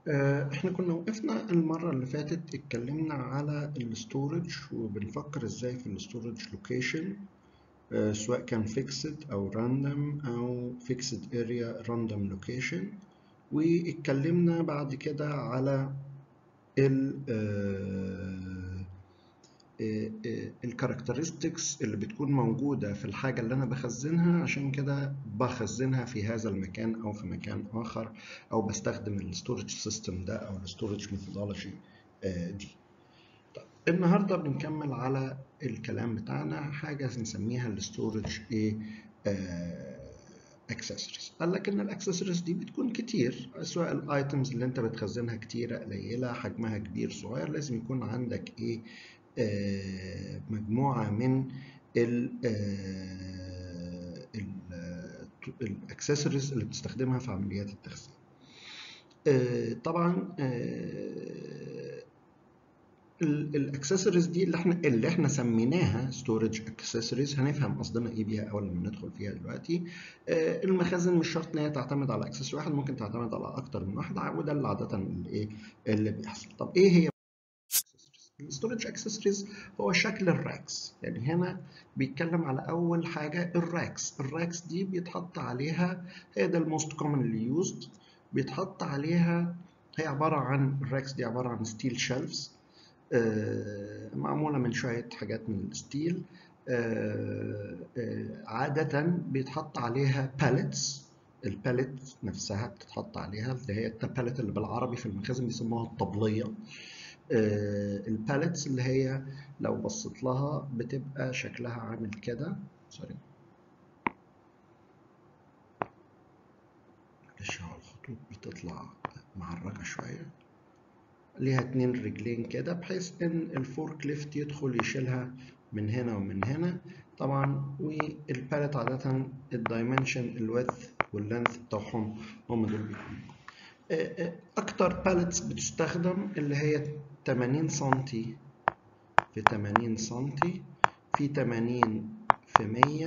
احنا كنا وقفنا المرة اللي فاتت اتكلمنا على الستورج وبنفكر ازاي في الستورج لوكيشن سواء كان فيكسد او راندوم او فيكسد اريا راندوم لوكيشن واتكلمنا بعد كده على ال الكاركترستكس اللي بتكون موجودة في الحاجة اللي أنا بخزنها عشان كده بخزنها في هذا المكان أو في مكان آخر أو بستخدم الستورج سيستم ده أو الستورج ميثودولوجي دي طيب النهاردة بنكمل على الكلام بتاعنا حاجة نسميها الستورج إيه اكسسوارز قال لك ان الاكسسوارز دي بتكون كتير سواء الايتمز اللي انت بتخزنها كتيره قليله حجمها كبير صغير لازم يكون عندك ايه آه مجموعه من ال الاكسسوارز اللي بتستخدمها في عمليات التخزين آه طبعا آه الاكسسوارز دي اللي احنا اللي احنا سميناها ستورج اكسسوارز هنفهم قصدنا ايه بيها اول ما ندخل فيها دلوقتي آه المخازن مش شرط ان هي تعتمد على اكسس واحد ممكن تعتمد على اكتر من واحد وده اللي عاده اللي ايه اللي بيحصل طب ايه هي الستورج اكسسوارز هو شكل الراكس يعني هنا بيتكلم على اول حاجه الراكس الراكس دي بيتحط عليها هي ده الموست كومنلي يوزد بيتحط عليها هي عباره عن الراكس دي عباره عن ستيل شيلفز معمولة من شوية حاجات من الستيل عادة بيتحط عليها باليتس الباليت نفسها بتتحط عليها اللي هي الباليت اللي بالعربي في المخازن بيسموها الطبلية الباليتس اللي هي لو بصيت لها بتبقى شكلها عامل كده سوري معلش هو الخطوط بتطلع معركة شوية ليها اتنين رجلين كده بحيث ان الفورك ليفت يدخل يشيلها من هنا ومن هنا طبعا والباليت عادة الدايمنشن الويدث واللينث بتاعهم هم دول بيكونوا اكتر باليتس بتستخدم اللي هي 80 سنتي في 80 سنتي في 80 في 100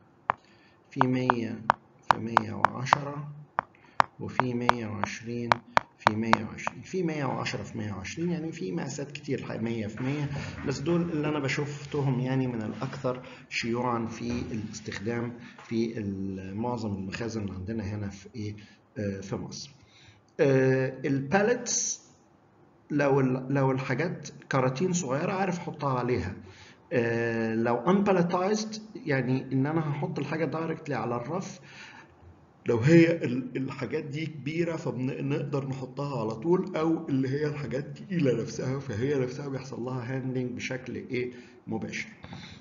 في 100 في 110 وفي 120 في 120 في 110 في 120 يعني في مقاسات كتير 100 في 100 بس دول اللي انا بشوفتهم يعني من الاكثر شيوعا في الاستخدام في معظم المخازن اللي عندنا هنا في ايه في مصر الباليتس لو لو الحاجات كراتين صغيره عارف احطها عليها لو unpalletized يعني ان انا هحط الحاجه دايركتلي على الرف لو هي الحاجات دي كبيره فبنقدر نحطها على طول او اللي هي الحاجات تقيله نفسها فهي نفسها بيحصل لها هاندلنج بشكل ايه مباشر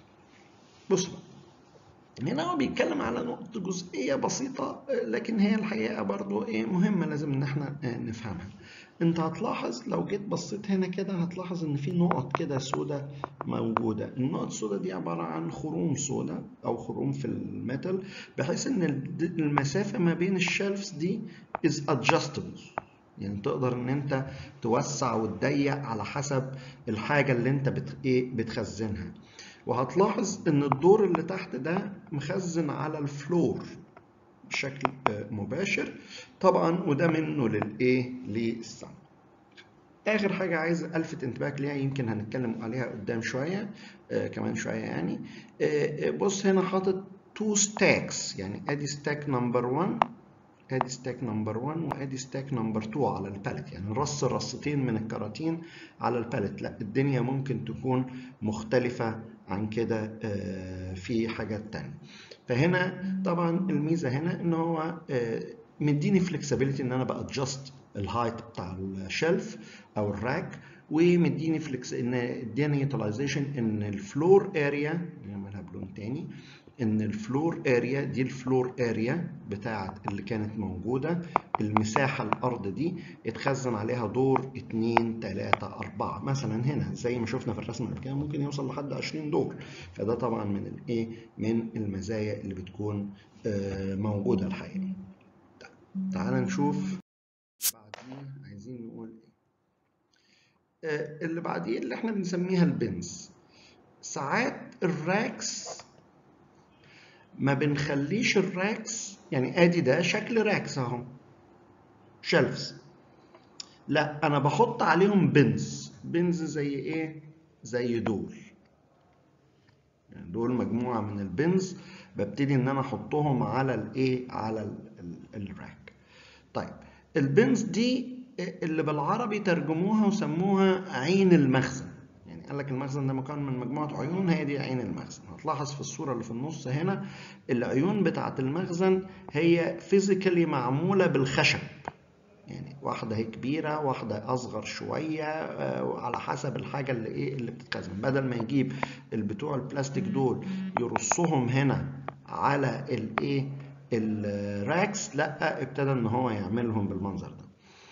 بص بقى هنا هو بيتكلم على نقطة جزئية بسيطة لكن هي الحقيقة برضو ايه مهمة لازم ان احنا نفهمها انت هتلاحظ لو جيت بصيت هنا كده هتلاحظ ان في نقط كده سودة موجودة النقط السودة دي عبارة عن خروم سودة او خروم في الميتال بحيث ان المسافة ما بين الشلفز دي is adjustable يعني تقدر ان انت توسع وتضيق على حسب الحاجة اللي انت بت... ايه بتخزنها وهتلاحظ ان الدور اللي تحت ده مخزن على الفلور بشكل مباشر طبعا وده منه للايه للسمع اخر حاجه عايز الفت انتباهك ليها يمكن هنتكلم عليها قدام شويه آه كمان شويه يعني آه بص هنا حاطط تو ستاكس يعني ادي ستاك نمبر 1 ادي ستاك نمبر 1 وادي ستاك نمبر 2 على الباليت يعني رص رصتين من الكراتين على الباليت لا الدنيا ممكن تكون مختلفه عن كده آه في حاجات تانية فهنا طبعا الميزه هنا ان هو مديني فلكسبيليتي ان انا بادجست الهايت بتاع الشلف او الراك ومديني فلكس ان اداني يوتيلايزيشن ان الفلور اريا نعملها بلون تاني ان الفلور اريا دي الفلور اريا بتاعت اللي كانت موجوده المساحه الارض دي اتخزن عليها دور 2 3 4 مثلا هنا زي ما شفنا في الرسم اللي كده ممكن يوصل لحد 20 دور فده طبعا من الايه من المزايا اللي بتكون موجوده الحقيقه تعال نشوف بعدين عايزين نقول ايه اللي بعديه اللي احنا بنسميها البنز ساعات الراكس ما بنخليش الراكس يعني ادي ده شكل راكس اهو شلفز لا انا بحط عليهم بنز بنز زي ايه زي دول يعني دول مجموعه من البنز ببتدي ان انا احطهم على الايه على ال- ال- الراك طيب البنز دي اللي بالعربي ترجموها وسموها عين المخزن يعني قال لك المخزن ده مكون من مجموعه عيون هي دي عين المخزن هتلاحظ في الصوره اللي في النص هنا العيون بتاعه المخزن هي فيزيكالي معموله بالخشب يعني واحدة هي كبيرة واحدة أصغر شوية آه، على حسب الحاجة اللي إيه اللي بتتخزن بدل ما يجيب البتوع البلاستيك دول يرصهم هنا على الإيه الراكس لا ابتدى إن هو يعملهم بالمنظر ده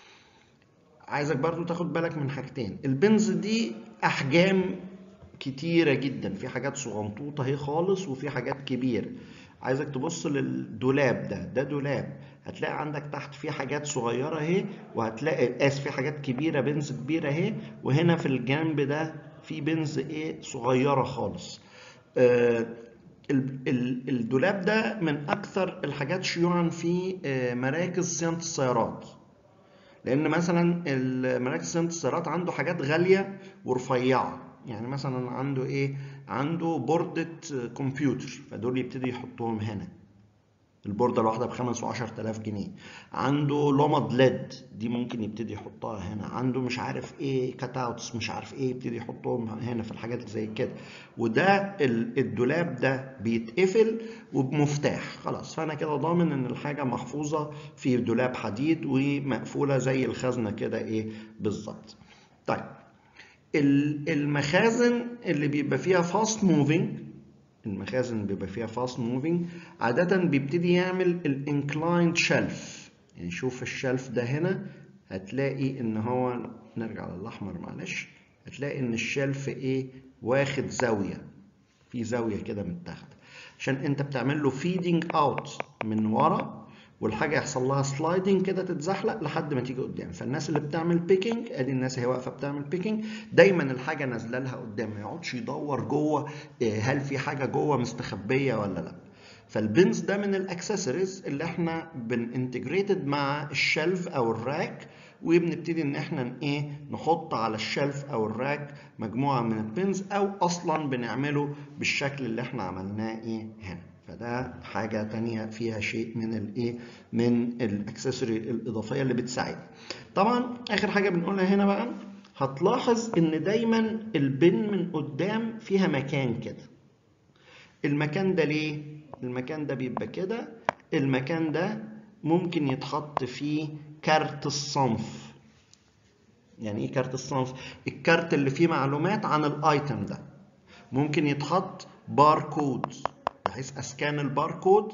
عايزك برضو تاخد بالك من حاجتين البنز دي أحجام كتيرة جدا في حاجات صغنطوطة اهي خالص وفي حاجات كبيرة عايزك تبص للدولاب ده ده دولاب هتلاقي عندك تحت في حاجات صغيرة اهي وهتلاقي اسف في حاجات كبيرة بنز كبيرة اهي وهنا في الجنب ده في بنز ايه صغيرة خالص آه ال- ال- الدولاب ده من اكثر الحاجات شيوعا في آه، مراكز صيانة السيارات لان مثلا المراكز صيانه السيارات عنده حاجات غاليه ورفيعه يعني مثلا عنده ايه عنده بوردة كمبيوتر فدول يبتدي يحطهم هنا البوردة الواحدة بخمس وعشر تلاف جنيه عنده لمض ليد دي ممكن يبتدي يحطها هنا عنده مش عارف ايه كات اوتس مش عارف ايه يبتدي يحطهم هنا في الحاجات اللي زي كده وده ال- الدولاب ده بيتقفل وبمفتاح خلاص فانا كده ضامن ان الحاجة محفوظة في دولاب حديد ومقفولة زي الخزنة كده ايه بالظبط طيب ال- المخازن اللي بيبقى فيها فاست موفينج المخازن اللي بيبقى فيها فاست موفينج عادة بيبتدي يعمل الانكلايند شلف يعني شوف الشلف ده هنا هتلاقي ان هو نرجع للاحمر معلش هتلاقي ان الشلف ايه واخد زاوية في زاوية كده متاخدة عشان انت بتعمل له فيدنج اوت من ورا والحاجه يحصل لها سلايدنج كده تتزحلق لحد ما تيجي قدام فالناس اللي بتعمل بيكنج ادي الناس هي واقفه بتعمل بيكنج دايما الحاجه نازله لها قدام ما يقعدش يدور جوه إيه، هل في حاجه جوه مستخبيه ولا لا فالبنز ده من الاكسسوارز اللي احنا بننتجريتد مع الشلف او الراك وبنبتدي ان احنا ن- ايه نحط على الشلف او الراك مجموعه من البنز او اصلا بنعمله بالشكل اللي احنا عملناه ايه هنا فده حاجة تانية فيها شيء من الايه من الاكسسوري الاضافية اللي بتساعد طبعا اخر حاجة بنقولها هنا بقى هتلاحظ ان دايما البن من قدام فيها مكان كده المكان ده ليه المكان ده بيبقى كده المكان ده ممكن يتحط فيه كارت الصنف يعني ايه كارت الصنف الكارت اللي فيه معلومات عن الايتم ده ممكن يتحط باركود بحيث اسكان الباركود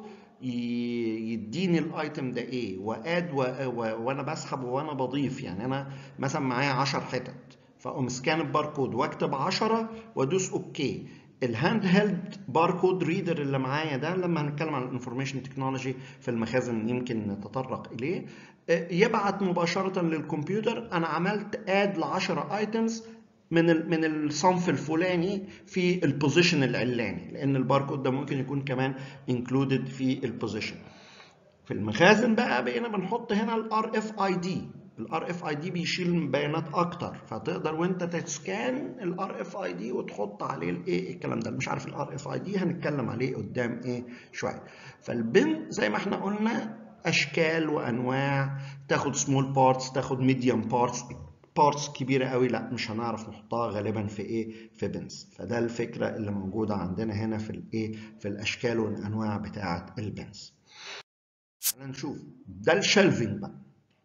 ي- يديني الايتم ده ايه واد و... و... وانا بسحب وانا بضيف يعني انا مثلا معايا 10 حتت فاقوم سكان الباركود واكتب 10 وادوس اوكي الهاند هيلد باركود ريدر اللي معايا ده لما هنتكلم عن الانفورميشن تكنولوجي في المخازن يمكن نتطرق اليه آه، يبعت مباشره للكمبيوتر انا عملت اد ل 10 ايتمز من ال- من الصنف الفلاني في البوزيشن العلاني لان الباركود ده ممكن يكون كمان انكلودد في البوزيشن في المخازن بقى بقينا بنحط هنا الار اف اي دي الار اف اي دي بيشيل بيانات اكتر فتقدر وانت تسكان الار اف اي دي وتحط عليه الايه الكلام ده مش عارف الار اف اي دي هنتكلم عليه قدام ايه شويه فالبن زي ما احنا قلنا اشكال وانواع تاخد سمول بارتس تاخد ميديوم بارتس بارتس كبيره قوي لا مش هنعرف نحطها غالبا في ايه في بنز فده الفكره اللي موجوده عندنا هنا في الايه في الاشكال والانواع بتاعه البنز تعالى نشوف ده الشلفنج بقى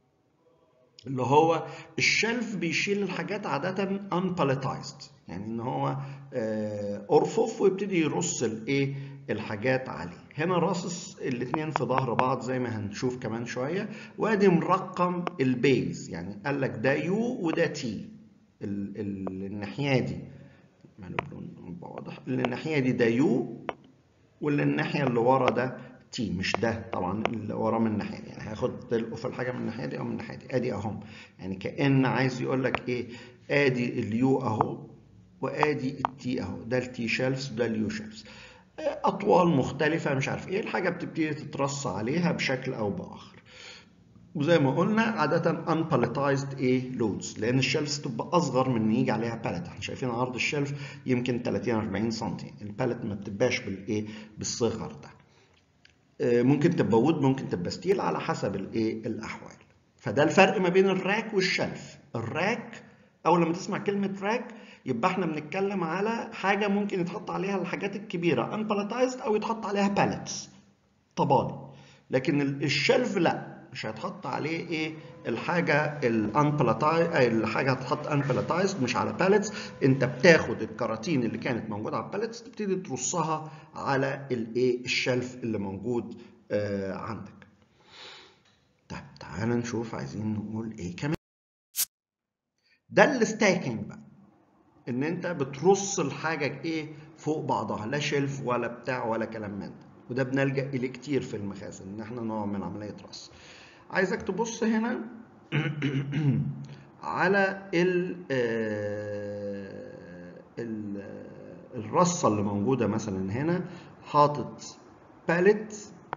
اللي هو الشلف بيشيل الحاجات عادة unpalletized يعني ان هو آه، ارفف ويبتدي يرص الايه الحاجات عليه هنا راصص الاتنين في ظهر بعض زي ما هنشوف كمان شوية وادي مرقم البيز يعني قال لك ده يو وده تي ال- ال- الناحية دي ماله بلون يبقى واضح الناحية دي ده يو واللي الناحية اللي ورا ده تي مش ده طبعا اللي ورا من الناحية دي يعني هاخد تلقف الحاجة من الناحية دي أو من الناحية دي أدي أهم يعني كأن عايز يقول لك إيه آدي اليو أهو وآدي التي أهو ده التي شيلفز وده اليو شيلفز أطوال مختلفة مش عارف إيه الحاجة بتبتدي تترص عليها بشكل أو بآخر وزي ما قلنا عادة unpalletized ايه لودز لأن الشلفز تبقى أصغر من إن يجي عليها باليت احنا شايفين عرض الشلف يمكن 30 40 سم الباليت ما بتبقاش بالايه بالصغر ده ممكن تبقى وود ممكن تبقى ستيل على حسب الايه الأحوال فده الفرق ما بين الراك والشلف الراك أول لما تسمع كلمة راك يبقى احنا بنتكلم على حاجة ممكن يتحط عليها الحاجات الكبيرة unpalletized أو يتحط عليها pallets طبالي لكن الشلف لا مش هيتحط عليه ايه الحاجه الانبلاتايز الحاجه هتتحط انبلاتايزد مش على باليتس انت بتاخد الكراتين اللي كانت موجوده على الباليتس تبتدي ترصها على الايه الشلف اللي موجود آه عندك طيب تعال نشوف عايزين نقول ايه كمان ده الستاكينج بقى ان انت بترص الحاجه ايه فوق بعضها لا شلف ولا بتاع ولا كلام من ده وده بنلجا اليه كتير في المخازن ان احنا نوع من عمليه رص عايزك تبص هنا على ال ال الرصه اللي موجوده مثلا هنا حاطط باليت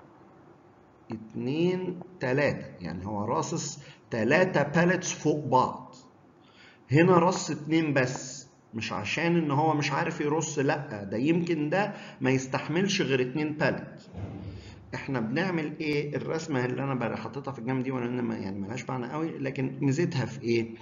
اتنين تلاتة يعني هو راصص تلاتة باليتس فوق بعض هنا رص اتنين بس مش عشان ان هو مش عارف يرص لا ده يمكن ده ما يستحملش غير اتنين باليت احنا بنعمل ايه الرسمه اللي انا حاططها في الجنب دي وانا يعني ملهاش معنى قوي لكن ميزتها في ايه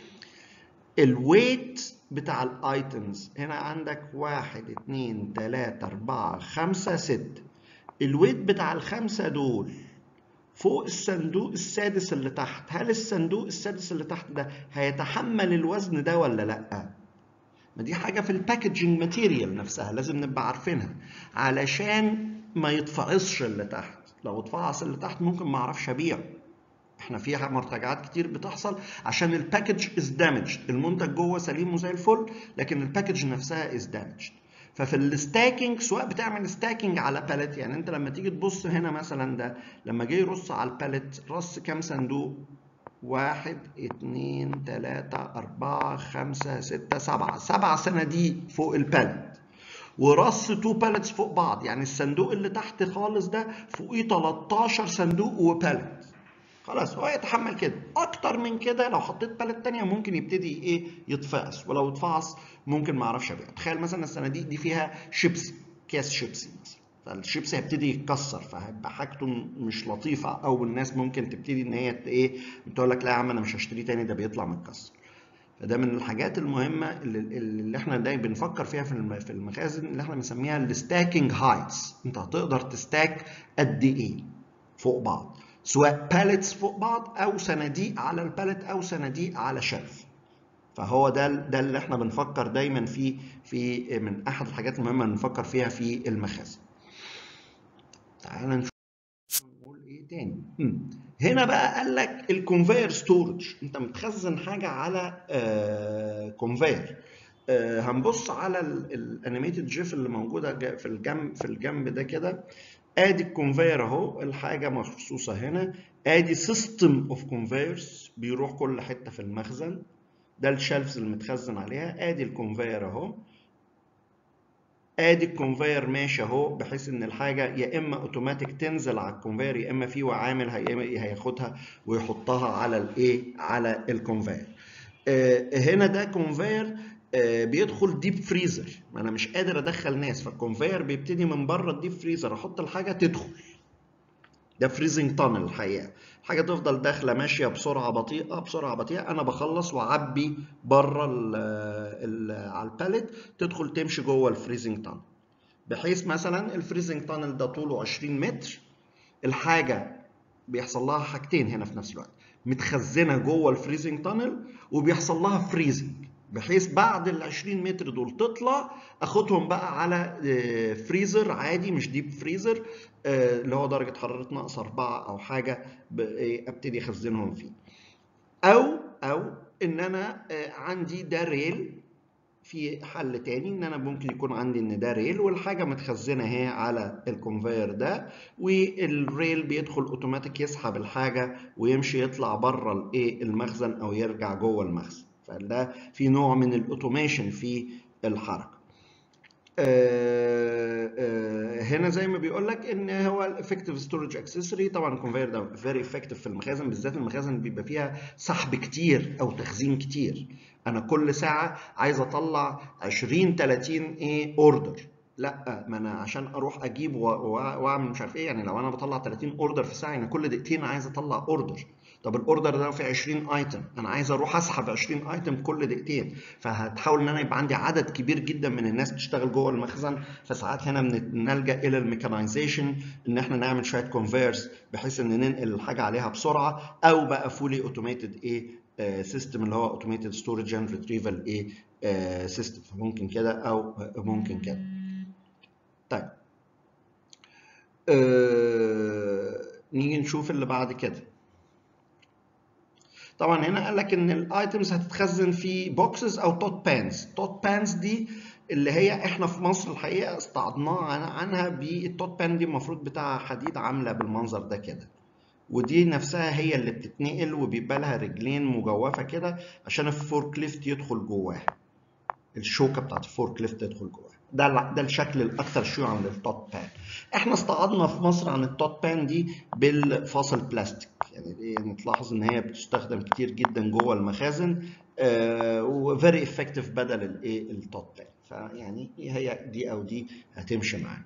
الويت بتاع الايتمز هنا عندك واحد اتنين تلاتة اربعة خمسة ستة الويت بتاع الخمسة دول فوق الصندوق السادس اللي تحت هل الصندوق السادس اللي تحت ده هيتحمل الوزن ده ولا لا ما دي حاجة في الباكجينج ماتيريال نفسها لازم نبقى عارفينها علشان ما يتفعصش اللي تحت لو اتفعص اللي تحت ممكن ما اعرفش ابيعه احنا فيها مرتجعات كتير بتحصل عشان الباكج از دامجد المنتج جوه سليم وزي الفل لكن الباكج نفسها از دامجد ففي الستاكينج سواء بتعمل ستاكينج على باليت يعني انت لما تيجي تبص هنا مثلا ده لما جه يرص على الباليت رص كام صندوق واحد اتنين تلاتة أربعة خمسة ستة سبعة سبع صناديق فوق الباليت ورص تو باليتس فوق بعض يعني الصندوق اللي تحت خالص ده فوقيه 13 صندوق وباليت خلاص هو يتحمل كده اكتر من كده لو حطيت باليت تانية ممكن يبتدي ايه يتفعص ولو اتفعص ممكن ما اعرفش ابيعه تخيل مثلا الصناديق دي فيها شيبسي كيس شيبسي مثلا فالشيبسي هيبتدي يتكسر فهيبقى حاجته مش لطيفه او الناس ممكن تبتدي ان هي ايه تقول لك لا يا عم انا مش هشتريه تاني ده بيطلع متكسر فده من الحاجات المهمه اللي, اللي احنا دايما بنفكر فيها في في المخازن اللي احنا بنسميها الستاكينج هايتس انت هتقدر تستاك قد ايه فوق بعض سواء باليتس فوق بعض او صناديق على الباليت او صناديق على شلف فهو ده ده اللي احنا بنفكر دايما فيه في من احد الحاجات المهمه اللي بنفكر فيها في المخازن تعال نشوف نقول ايه تاني هنا بقى قال لك الكونفير ستورج انت متخزن حاجه على آه كونفير آه هنبص على الانيميتد جيف اللي موجوده في الجنب في الجنب ده كده ادي الكونفير اهو الحاجه مخصوصه هنا ادي سيستم اوف كونفيرز بيروح كل حته في المخزن ده الشلفز اللي متخزن عليها ادي الكونفير اهو ادي الكونفير ماشي اهو بحيث ان الحاجه يا اما اوتوماتيك تنزل على الكونفير يا اما في عامل هياخدها ويحطها على الايه على الكونفير آه هنا ده كونفير آه بيدخل ديب فريزر ما انا مش قادر ادخل ناس فالكونفير بيبتدي من بره الديب فريزر احط الحاجه تدخل ده فريزنج تانل الحقيقه حاجه تفضل داخله ماشيه بسرعه بطيئه بسرعه بطيئه انا بخلص واعبي بره على الباليت تدخل تمشي جوه الفريزنج تانل بحيث مثلا الفريزنج تانل ده طوله 20 متر الحاجه بيحصل لها حاجتين هنا في نفس الوقت متخزنه جوه الفريزنج تانل وبيحصل لها فريزنج بحيث بعد ال 20 متر دول تطلع اخدهم بقى على فريزر عادي مش ديب فريزر اللي هو درجه حراره ناقص 4 او حاجه ابتدي اخزنهم فيه او او ان انا عندي ده ريل في حل تاني ان انا ممكن يكون عندي ان ده ريل والحاجه متخزنه اهي على الكونفير ده والريل بيدخل اوتوماتيك يسحب الحاجه ويمشي يطلع بره الايه المخزن او يرجع جوه المخزن فده في نوع من الاوتوميشن في الحركه آه، آه، هنا زي ما بيقول لك ان هو الافكتيف ستورج اكسسوري طبعا الكونفير ده فيري افكتيف في المخازن بالذات المخازن بيبقى فيها سحب كتير او تخزين كتير انا كل ساعه عايز اطلع 20 30 ايه اوردر لا ما انا عشان اروح اجيب و- و- واعمل مش عارف ايه يعني لو انا بطلع 30 اوردر في الساعه يعني كل دقيقتين عايز اطلع اوردر طب الاوردر ده فيه 20 ايتم انا عايز اروح اسحب 20 ايتم كل دقيقتين فهتحاول ان انا يبقى عندي عدد كبير جدا من الناس بتشتغل جوه المخزن فساعات هنا بنلجا الى الميكانيزيشن ان احنا نعمل شويه كونفيرس بحيث ان ننقل الحاجه عليها بسرعه او بقى فولي اوتوميتد ايه سيستم اللي هو اوتوميتد ستورج اند ريتريفال ايه سيستم فممكن كده او ممكن كده طيب آه، نيجي نشوف اللي بعد كده طبعا هنا قال لك ان الايتمز هتتخزن في بوكسز او توت بانز توت بانز دي اللي هي احنا في مصر الحقيقه استعضناها عن- عنها بالتوت بان دي المفروض بتاعها حديد عامله بالمنظر ده كده ودي نفسها هي اللي بتتنقل وبيبقى لها رجلين مجوفه كده عشان الفورك ليفت يدخل جواها الشوكه بتاعت الفورك ليفت تدخل جواها ده الع- ده الشكل الاكثر شيوعا للتوت بان احنا استعضنا في مصر عن التوت بان دي بالفاصل بلاستيك يعني دي يعني تلاحظ ان هي بتستخدم كتير جدا جوه المخازن وفيري افكتيف بدل الايه التوت بان فيعني هي دي او دي هتمشي معانا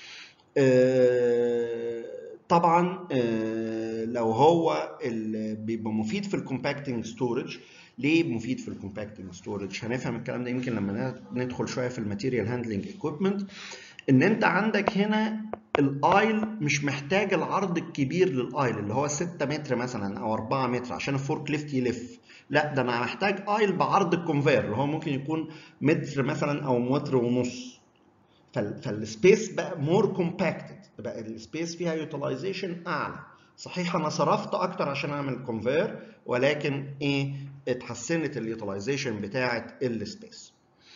آه، طبعا آه، لو هو ال- بيبقى مفيد في الكومباكتنج ستورج ليه مفيد في الكومباكتنج ستورج هنفهم الكلام ده يمكن لما ندخل شويه في الماتيريال هاندلنج ايكويبمنت ان انت عندك هنا الايل مش محتاج العرض الكبير للايل اللي هو 6 متر مثلا او 4 متر عشان الفورك ليفت يلف لا ده انا محتاج ايل بعرض الكونفير اللي هو ممكن يكون متر مثلا او متر ونص فال- فالسبيس بقى مور كومباكتد بقى السبيس فيها يوتيلايزيشن اعلى صحيح انا صرفت اكتر عشان اعمل كونفير ولكن ايه اتحسنت اليوتيلايزيشن بتاعه السبيس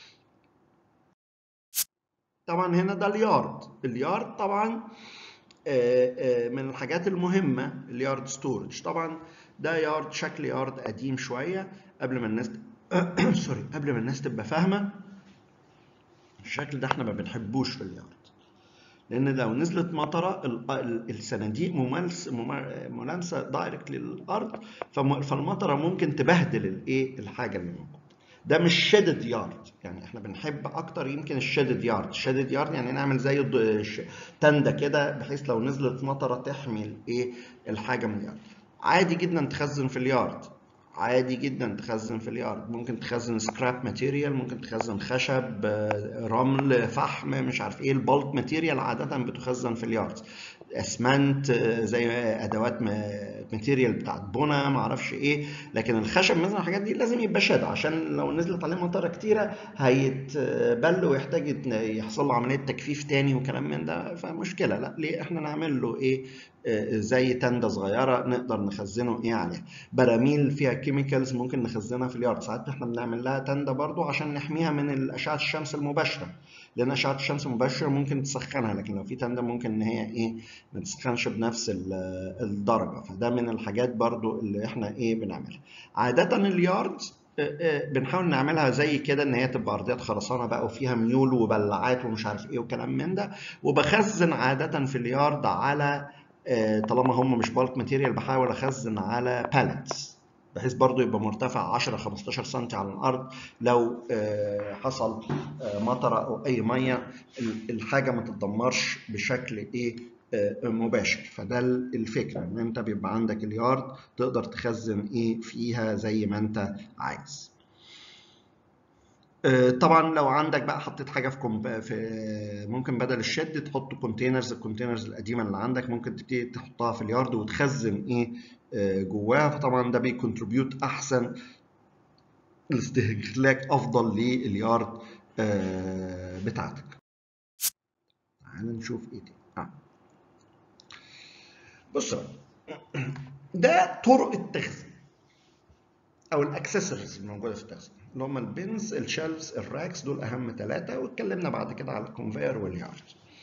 طبعا هنا ده اليارد اليارد طبعا آه، آه، من الحاجات المهمه اليارد ستورج طبعا ده يارد شكل يارد قديم شويه قبل ما الناس سوري قبل ما الناس تبقى فاهمه الشكل ده احنا ما بنحبوش في اليارد لان لو نزلت مطره ال- ال- الصناديق ممارس ممار- ملامسه دايركت للارض فم- فالمطره ممكن تبهدل الايه الحاجه اللي موجوده ده مش شيدد يارد يعني احنا بنحب اكتر يمكن الشيدد يارد الشيدد يارد يعني نعمل زي الض- ش- تندة كده بحيث لو نزلت مطره تحمي الايه الحاجه من اليارد عادي جدا تخزن في اليارد عادي جدا تخزن في اليارد ممكن تخزن سكراب ماتيريال ممكن تخزن خشب آه، رمل فحم مش عارف ايه البلك ماتيريال عادة بتخزن في اليارد اسمنت آه، زي ادوات ماتيريال بتاعت بنا ما اعرفش ايه لكن الخشب مثلا الحاجات دي لازم يبقى شاد عشان لو نزلت عليه مطره كتيره هيتبل ويحتاج يت- يحصل له عمليه تجفيف تاني وكلام من ده فمشكله لا ليه احنا نعمل له ايه آه، زي تندة صغيرة نقدر نخزنه ايه عليها براميل فيها كيميكالز ممكن نخزنها في اليارد ساعات احنا بنعمل لها تندة برضو عشان نحميها من أشعة الشمس المباشرة لأن أشعة الشمس المباشرة ممكن تسخنها لكن لو في تندة ممكن إن هي ايه ما تسخنش بنفس ال- الدرجة فده من الحاجات برضو اللي احنا ايه بنعملها عادة اليارد آه، آه، بنحاول نعملها زي كده ان هي تبقى ارضيات خرسانه بقى وفيها ميول وبلعات ومش عارف ايه وكلام من ده وبخزن عاده في اليارد على آه، طالما هم مش بالك ماتيريال بحاول اخزن على باليتس بحيث برضو يبقى مرتفع 10 15 سم على الارض لو آه، حصل آه، مطره او اي ميه ال- الحاجه ما تتدمرش بشكل ايه آه، مباشر فده ال- الفكره ان انت بيبقى عندك اليارد تقدر تخزن ايه فيها زي ما انت عايز آه، طبعا لو عندك بقى حطيت حاجه في, كومب... في ممكن بدل الشد تحط كونتينرز الكونتينرز القديمه اللي عندك ممكن تبتدي تحطها في اليارد وتخزن ايه آه، جواها فطبعا ده بيكونتريبيوت احسن الاستهلاك افضل لليارد آه، بتاعتك تعال نشوف ايه تاني آه. بص بقى ده طرق التخزين او الاكسسوارز الموجوده في التخزين اللي هم البنز الشيلفز الراكس دول اهم ثلاثه واتكلمنا بعد كده على الكونفير واليارد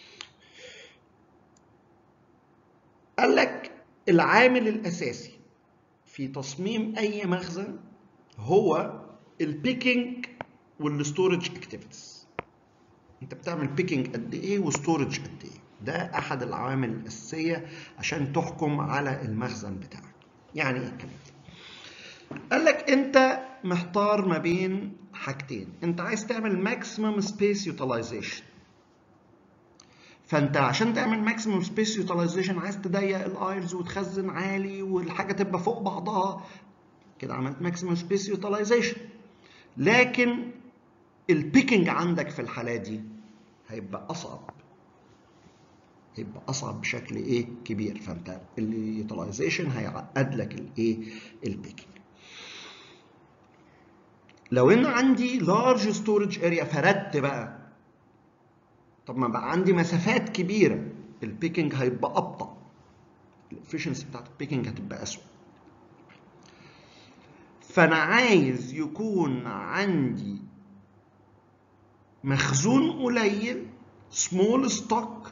قال لك العامل الاساسي في تصميم اي مخزن هو البيكينج والستورج اكتيفيتيز انت بتعمل بيكينج قد ايه وستورج قد ايه ده احد العوامل الاساسيه عشان تحكم على المخزن بتاعك يعني ايه الكلام قال لك انت محتار ما بين حاجتين انت عايز تعمل ماكسيمم سبيس يوتيلايزيشن فانت عشان تعمل ماكسيمم سبيس يوتيلايزيشن عايز تضيق الايرز وتخزن عالي والحاجه تبقى فوق بعضها كده عملت ماكسيمم سبيس يوتيلايزيشن لكن البيكينج عندك في الحاله دي هيبقى اصعب هيبقى اصعب بشكل ايه كبير فانت اليوتيلايزيشن هيعقد لك الايه البيكينج لو ان عندي لارج ستورج اريا فردت بقى طب ما بقى عندي مسافات كبيره البيكينج هيبقى ابطا الافشنسي بتاعت البيكينج هتبقى اسوء فانا عايز يكون عندي مخزون قليل small stock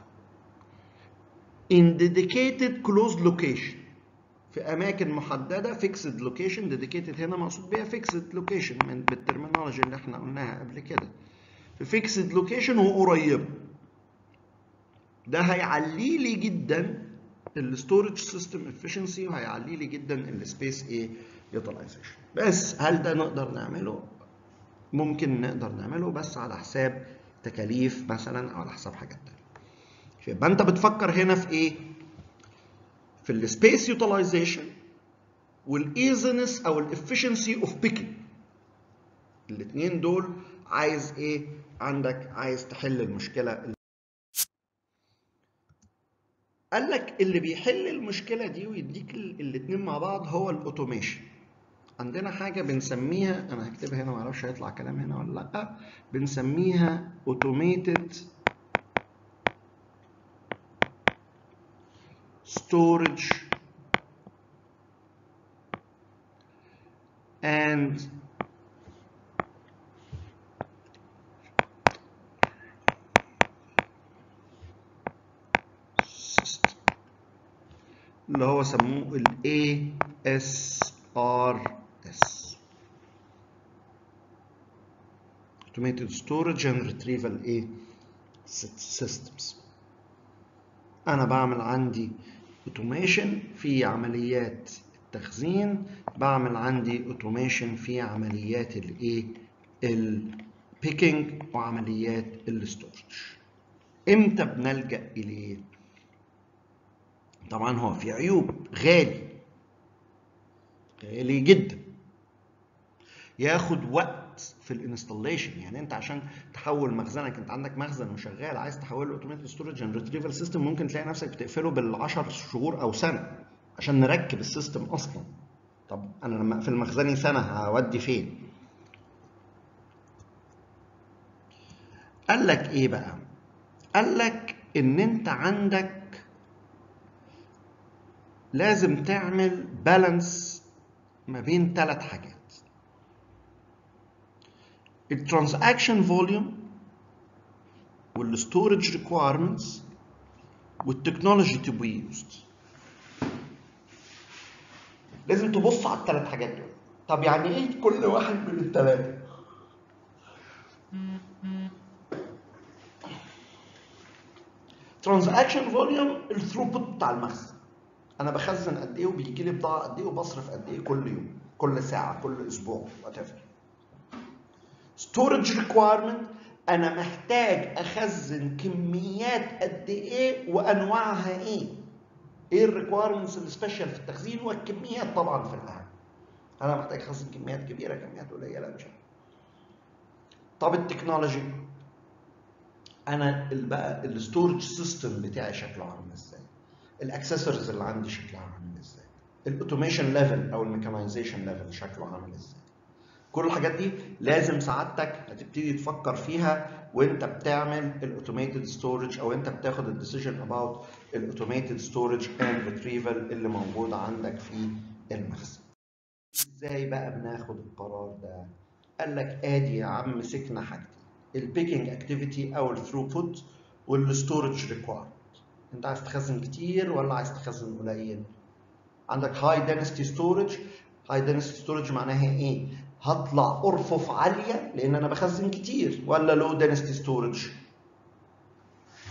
in dedicated closed location في اماكن محدده fixed location dedicated هنا مقصود بيها fixed location من بالترمينولوجي اللي احنا قلناها قبل كده في fixed location وقريبه ده هيعلي لي جدا الستورج سيستم افشنسي وهيعلي لي جدا السبيس ايه يوتيلايزيشن بس هل ده نقدر نعمله ممكن نقدر نعمله بس على حساب تكاليف مثلا او على حساب حاجات تانية يبقى انت بتفكر هنا في ايه في السبيس يوتيلايزيشن والايزنس او الافشنسي اوف بيكينج الاثنين دول عايز ايه عندك عايز تحل المشكله قال لك اللي بيحل المشكله دي ويديك الاثنين مع بعض هو الاوتوميشن عندنا حاجه بنسميها انا هكتبها هنا معرفش هيطلع كلام هنا ولا لا بنسميها automated storage and system اللي هو سموه ال ASRS Automated Storage and Retrieval ايه Systems انا بعمل عندي اوتوميشن في عمليات التخزين بعمل عندي اوتوميشن في عمليات الايه البيكينج وعمليات الستورج امتى بنلجا اليه طبعا هو في عيوب غالي غالي جدا ياخد وقت في الانستليشن يعني انت عشان تحول مخزنك انت عندك مخزن وشغال عايز تحوله اوتوماتيك ستورج اند ريتريفال سيستم ممكن تلاقي نفسك بتقفله بال10 شهور او سنه عشان نركب السيستم اصلا طب انا لما اقفل مخزني سنه هودي فين قال لك ايه بقى قال لك ان انت عندك لازم تعمل بالانس ما بين ثلاث حاجات الترانزاكشن فوليوم والستورج ريكويرمنتس والتكنولوجي تو بي يوزد لازم تبص على الثلاث حاجات دول طب يعني ايه كل واحد من الثلاثه ترانزاكشن فوليوم الثروبوت بتاع المخزن انا بخزن قد ايه وبيجي لي بضاعه قد ايه وبصرف قد ايه كل يوم كل ساعه كل اسبوع وات ايفر ستورج ريكوايرمنت انا محتاج اخزن كميات قد ايه وانواعها ايه ايه الريكوايرمنتس السبيشال في التخزين والكميات طبعا في الاهم انا محتاج اخزن كميات كبيره كميات قليله مش عارف طب التكنولوجي انا بقى الستورج سيستم بتاعي شكله عامل ازاي الاكسسوارز اللي عندي شكلها عامل ازاي الاوتوميشن ليفل او الميكانيزيشن ليفل شكله عامل ازاي كل الحاجات دي لازم سعادتك هتبتدي تفكر فيها وانت بتعمل الاوتوميتد ستورج او انت بتاخد الديسيجن اباوت الاوتوميتد ستورج اند ريتريفال اللي موجود عندك في المخزن ازاي بقى بناخد القرار ده قال لك ادي يا عم مسكنا حاجتين البيكينج اكتيفيتي او الثروبوت والستورج ريكوايرمنت انت عايز تخزن كتير ولا عايز تخزن قليل عندك هاي density ستورج هاي density ستورج معناها ايه هطلع ارفف عاليه لان انا بخزن كتير ولا لو density ستورج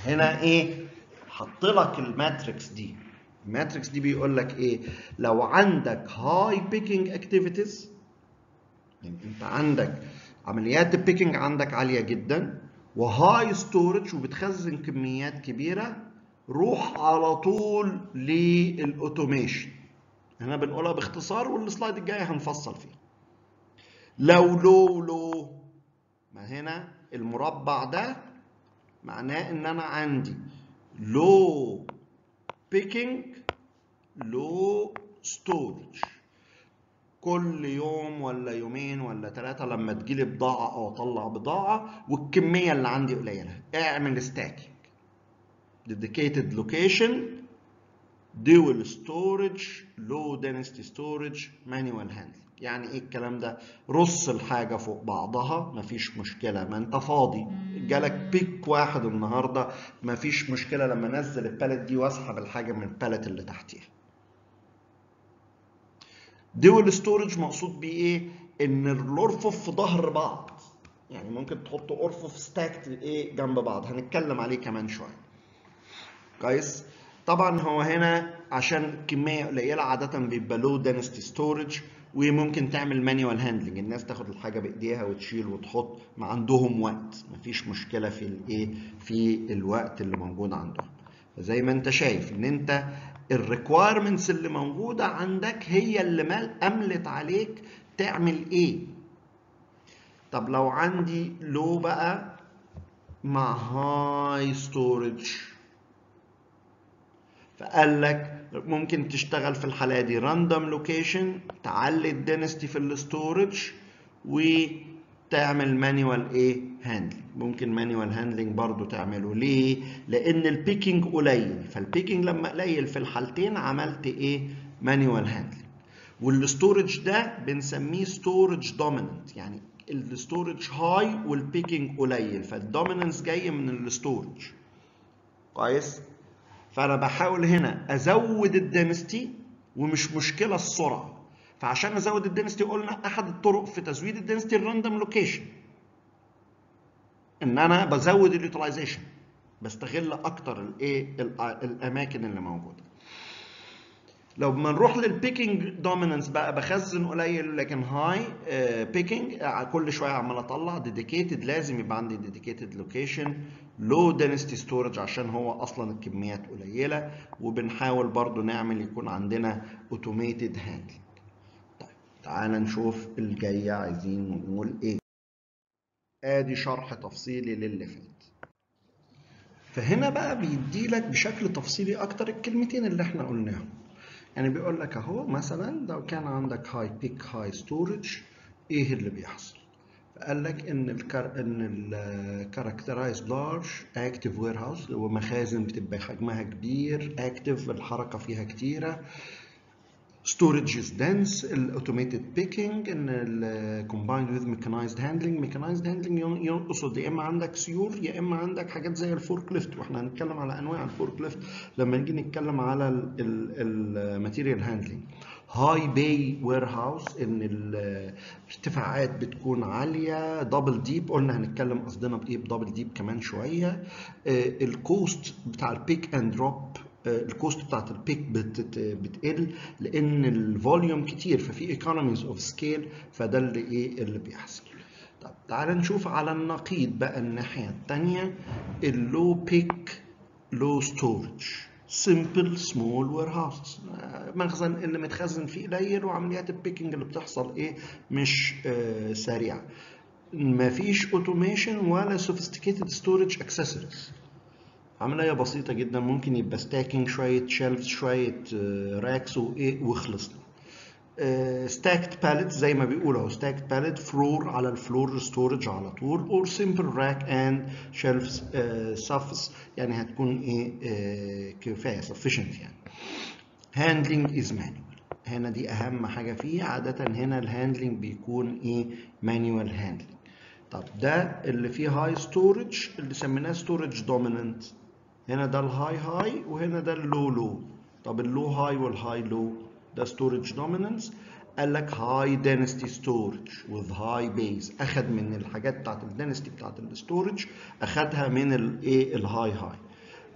هنا ايه حط لك الماتريكس دي الماتريكس دي بيقول لك ايه لو عندك هاي بيكينج اكتيفيتيز يعني انت عندك عمليات البيكينج عندك عاليه جدا وهاي ستورج وبتخزن كميات كبيره روح على طول للاوتوميشن هنا بنقولها باختصار والسلايد الجاي هنفصل فيه لو لو لو ما هنا المربع ده معناه ان انا عندي لو بيكينج لو ستورج كل يوم ولا يومين ولا ثلاثة لما تجيلي بضاعة أو أطلع بضاعة والكمية اللي عندي قليلة اعمل ستاكينج dedicated location dual storage low density storage manual handling يعني ايه الكلام ده رص الحاجة فوق بعضها مفيش مشكلة ما انت فاضي جالك بيك واحد النهاردة مفيش مشكلة لما انزل البالت دي واسحب الحاجة من البالت اللي تحتيها دول ستورج مقصود بيه ايه ان الارفف في ظهر بعض يعني ممكن تحط ارفف ستاكت ايه جنب بعض هنتكلم عليه كمان شويه كويس طبعا هو هنا عشان كميه قليله عاده بيبقى لو دنستي ستورج وممكن تعمل مانيوال هاندلنج الناس تاخد الحاجه بايديها وتشيل وتحط ما عندهم وقت مفيش مشكله في الايه في الوقت اللي موجود عندهم زي ما انت شايف ان انت الريكوايرمنتس اللي موجوده عندك هي اللي مال املت عليك تعمل ايه طب لو عندي لو بقى مع هاي ستورج فقال لك ممكن تشتغل في الحاله دي راندوم لوكيشن تعلي الدنستي في الستورج وتعمل مانيوال ايه هاندلنج ممكن مانيوال هاندلنج برضو تعمله ليه لان البيكينج قليل فالبيكينج لما قليل في الحالتين عملت ايه مانيوال هاندلنج والستورج ده بنسميه ستورج دوميننت يعني الستورج هاي والبيكينج قليل فالدوميننس جاي من الستورج كويس فانا بحاول هنا ازود الدنستي ومش مشكله السرعه فعشان ازود الدنستي قلنا احد الطرق في تزويد الدنستي الراندوم لوكيشن ان انا بزود اليوتيلايزيشن بستغل اكتر الايه الاماكن اللي موجوده لو ما نروح للبيكينج دوميننس بقى بخزن قليل لكن هاي بيكينج كل شويه عمال اطلع ديديكيتد لازم يبقى عندي ديديكيتد لوكيشن لو دنستي ستورج عشان هو اصلا الكميات قليله وبنحاول برضو نعمل يكون عندنا اوتوميتد هاندلنج طيب تعال نشوف الجايه عايزين نقول ايه ادي شرح تفصيلي للي فات فهنا بقى بيديلك بشكل تفصيلي اكتر الكلمتين اللي احنا قلناهم يعني بيقول لك اهو مثلا لو كان عندك هاي بيك هاي ستورج ايه اللي بيحصل فقال لك ان الكار ان الكاركترايز لارج اكتيف وير هاوس ومخازن بتبقى حجمها كبير اكتيف الحركه فيها كتيره storage is dense الاوتوميتد بيكينج ان ال combined with mechanized handling mechanized handling يقصد يا اما عندك سيور يا اما عندك حاجات زي الفورك ليفت واحنا هنتكلم على انواع الفورك ليفت لما نيجي نتكلم على الماتيريال هاندلنج هاي باي وير هاوس ان الارتفاعات بتكون عاليه دبل ديب قلنا هنتكلم قصدنا بايه بدبل ديب كمان شويه الكوست بتاع البيك اند دروب الكوست بتاعت البيك بتقل لان الفوليوم كتير ففي ايكونوميز اوف سكيل فده اللي ايه اللي بيحصل طب تعال نشوف على النقيض بقى الناحيه الثانيه اللو بيك لو ستورج سمبل سمول وير هاوس مخزن اللي متخزن فيه قليل وعمليات البيكنج اللي بتحصل ايه مش آه سريعه مفيش اوتوميشن ولا سوفيستيكيتد ستورج اكسسوارز عملية بسيطة جدا ممكن يبقى ستاكينج شوية شيلفز شوية راكس وايه وخلصنا ستاكد باليت زي ما بيقولوا اهو ستاكد باليت فلور على الفلور ستورج على طول اور سمبل راك اند شيلفز سفس يعني هتكون ايه uh, كفايه sufficient يعني هاندلنج از مانوال هنا دي اهم حاجه فيه عاده هنا الهاندلنج بيكون ايه مانوال هاندلنج طب ده اللي فيه هاي ستورج اللي سميناه ستورج دوميننت هنا ده الهاي هاي وهنا ده اللو لو طب اللو هاي والهاي لو ده ستورج دوميننس قال لك هاي دنستي ستورج with هاي بيز اخد من الحاجات بتاعت الدنستي بتاعت الستورج اخدها من الايه الهاي هاي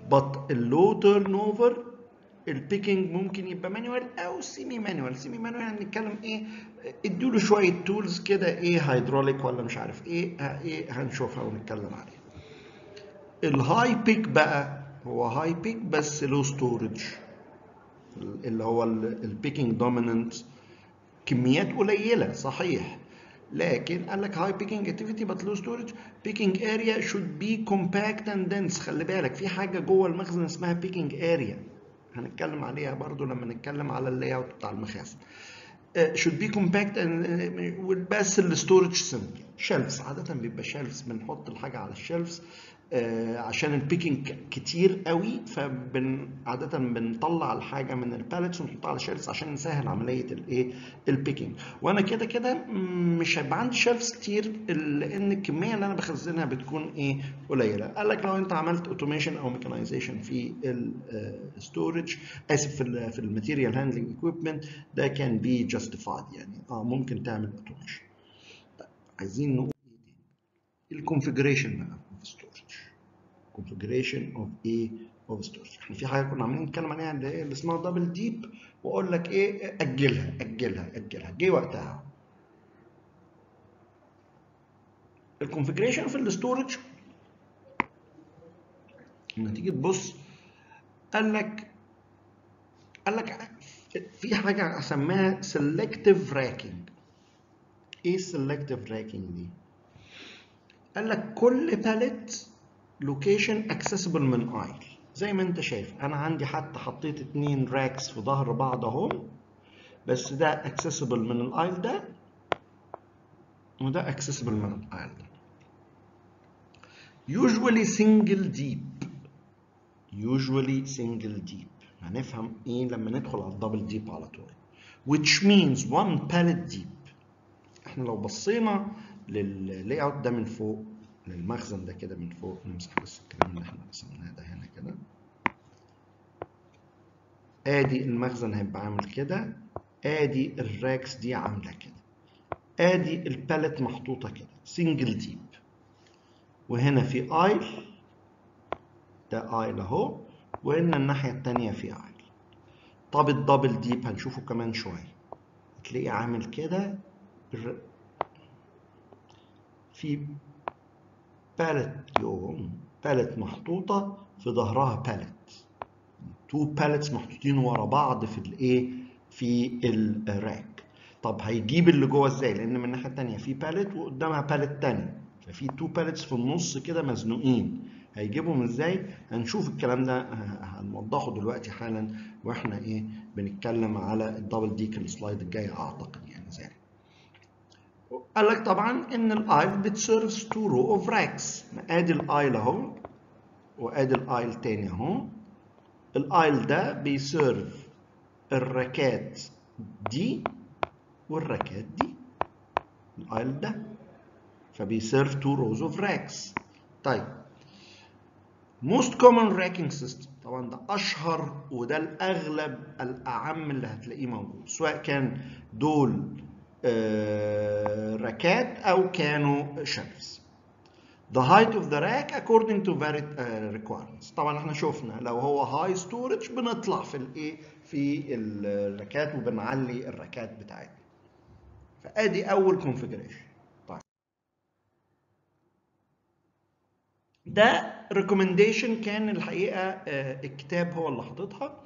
but اللو تيرن اوفر البيكينج ممكن يبقى مانوال او سيمي مانوال سيمي مانوال يعني نتكلم ايه ادوا له شويه تولز كده ايه هيدروليك ولا مش عارف ايه ه- ايه هنشوفها ونتكلم عليها الهاي بيك بقى هو هاي بيك بس له ستورج اللي هو البيكينج دوميننت كميات قليله صحيح لكن قال لك هاي بيكينج اكتيفيتي بات لو ستورج بيكينج اريا شود بي كومباكت اند دنس خلي بالك في حاجه جوه المخزن اسمها بيكينج اريا هنتكلم عليها برضو لما نتكلم على اللاي اوت بتاع المخازن should be compact and بس الستورج سمبل شيلفز عاده بيبقى شيلفز بنحط الحاجه على الشيلفز عشان البيكينج كتير قوي فبن عاده بنطلع الحاجه من الباليتس ونحطها على الشيلفز عشان نسهل عمليه الايه البيكينج وانا كده كده مش هيبقى عندي شيلفز كتير لان الكميه اللي انا بخزنها بتكون ايه قليله قال لك لو انت عملت اوتوميشن او ميكانيزيشن في الستورج اسف في ال في الماتيريال هاندلنج اكويبمنت ده كان بي جاستيفايد يعني اه ممكن تعمل اوتوميشن عايزين نقول ايه الكونفجريشن بقى في ستورج configuration of ايه of storage احنا في حاجه كنا عاملين نتكلم عليها اللي هي اللي اسمها دبل ديب واقول لك ايه اجلها اجلها اجلها جه وقتها الكونفجريشن في الاستورج لما تيجي تبص قال لك قال لك في حاجه اسميها selective racking ايه selective racking دي قال لك كل باليت لوكيشن اكسسبل من ايل زي ما انت شايف انا عندي حتى حطيت اتنين راكس في ظهر بعض اهو بس ده اكسسبل من الايل ده وده اكسسبل من الايل ده usually single deep usually single deep هنفهم ايه لما ندخل على الدبل ديب على طول which means one pallet deep احنا لو بصينا لللاي اوت ده من فوق للمخزن ده كده من فوق نمسح بس الكلام اللي احنا رسمناه ده هنا كده ادي المخزن هيبقى عامل كده ادي الراكس دي عامله كده ادي الباليت محطوطه كده سنجل ديب وهنا في ايل ده ايل اهو وهنا الناحيه التانيه في ايل طب الدبل ديب هنشوفه كمان شويه هتلاقيه عامل كده في باليت يوم باليت محطوطة في ظهرها باليت تو باليتس محطوطين ورا بعض في الايه في الراك طب هيجيب اللي جوه ازاي لان من الناحيه الثانيه في باليت وقدامها باليت ثانيه ففي تو باليتس في النص كده مزنوقين هيجيبهم ازاي هنشوف الكلام ده هنوضحه دلوقتي حالا واحنا ايه بنتكلم على الدبل ديك السلايد الجاي اعتقد يعني ذلك قال لك طبعا ان الايل بتسيرفز تو رو اوف راكس ادي الايل اهو وادي الايل تاني اهو الايل ده بيسيرف الراكات دي والراكات دي الايل ده فبيسيرف تو روز اوف راكس طيب most common racking system طبعا ده اشهر وده الاغلب الاعم اللي هتلاقيه موجود سواء كان دول راكات او كانوا شلفز The height of the rack according to varied uh, requirements. طبعا احنا شفنا لو هو high storage بنطلع في الايه في الراكات وبنعلي الراكات بتاعتنا. فادي اول configuration. طيب. ده recommendation كان الحقيقه الكتاب هو اللي حاططها